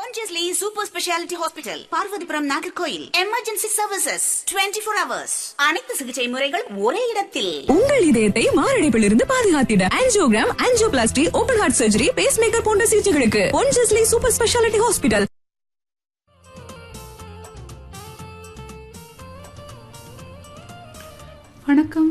Pondicherry Super Speciality Hospital, Parvathipuram Nagercoil emergency services 24 four hours அனைத்து சிகிச்சை முறைகள் ஒரே இடத்தில் உங்கள் இதயத்தை மாரடைப்பிலிருந்து பாதுகாத்திட angiogram angioplasty open heart surgery pacemaker போன்ற சிகிச்சைகளுக்கு பொன்ஜஸ்லி சூப்பர் ஸ்பெஷாலிட்டி ஹாஸ்பிட்டல் வணக்கம்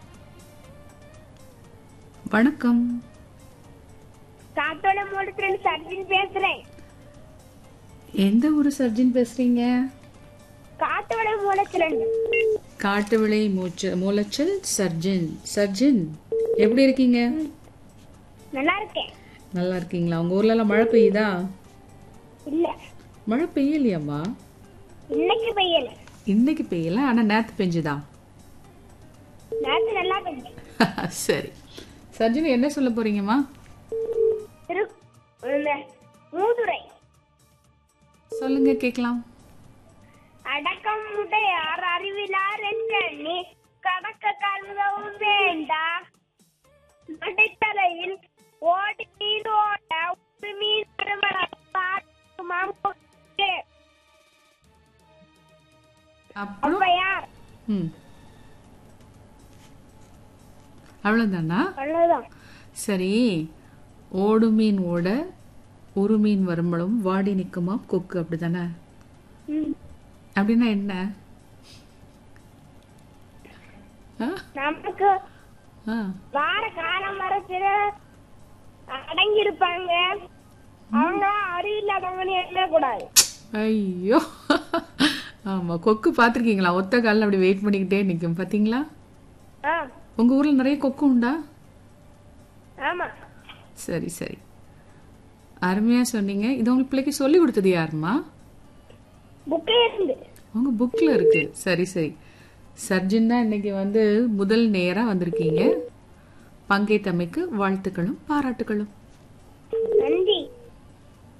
வணக்கம் காத்தோட மூலத்துல சர்ஜின் பேசுறேன் எந்த ஊர் சர்ஜன் பேசுறீங்க காத்தோட மூலத்துல காட்டு விளை மூச்சு மூலச்சல் சர்ஜன் சர்ஜன் எப்படி இருக்கீங்க நல்லா இருக்கேன் நல்லா இருக்கீங்களா உங்க ஊர்ல எல்லாம் மழை பெய்யுதா இல்ல மழை பெய்யலையாம்மா இன்னைக்கு பெய்யல இன்னைக்கு பெய்யல ஆனா நேத்து பெஞ்சுதா நேத்து நல்லா பெய்யும் சரி சர்ஜன் என்ன சொல்ல போறீங்கம்மா திரு இந்த மூதுரை சொல்லுங்க கேக்கலாம் அடக்கம் உடையார் அறிவிலார் எண்ணி கடக்க கருதவும் வேண்டா நடைத்தலையில் ஓடி மீன் ஓட ஒரு மீன் வருமள பார்க்குமாம் கொக்கு. அப்புறம் ஔவையார் ம் அவ்வளவுதானா அவ்வளவுதான் சரி ஓடு மீன் ஓட ஒரு மீன் வரும்பளும் வாடி நிக்குமா கொக்கு அப்படிதானே ம். அப்படின்னா என்ன ஆ? நமக்கு ஆ. வார காலம் வரத்துல அடங்கி இருப்பாங்க அவங்க அறிவில்லாதவங்கன்னு எண்ணக்கூடாது ஐயோ ஆமா கொக்கு பார்த்திருக்கீங்களா ஒத்த காலில் அப்படி வெயிட் பண்ணிக்கிட்டே நிக்கும் பாத்தீங்களா ஆ உங்க ஊர்ல நிறைய கொக்கு உண்டா ஆமா சரி சரி அருமையா சொன்னீங்க இது உங்களுக்கு பிள்ளைக்கு சொல்லி கொடுத்தது யாருமா புக்கே இருந்து உங்க புக்ல இருக்கு சரி சரி சர்ஜன் தான் இன்னைக்கு வந்து முதல் நேரா வந்திருக்கீங்க பங்கேற்றமைக்கு வாழ்த்துக்களும் பாராட்டுகளும்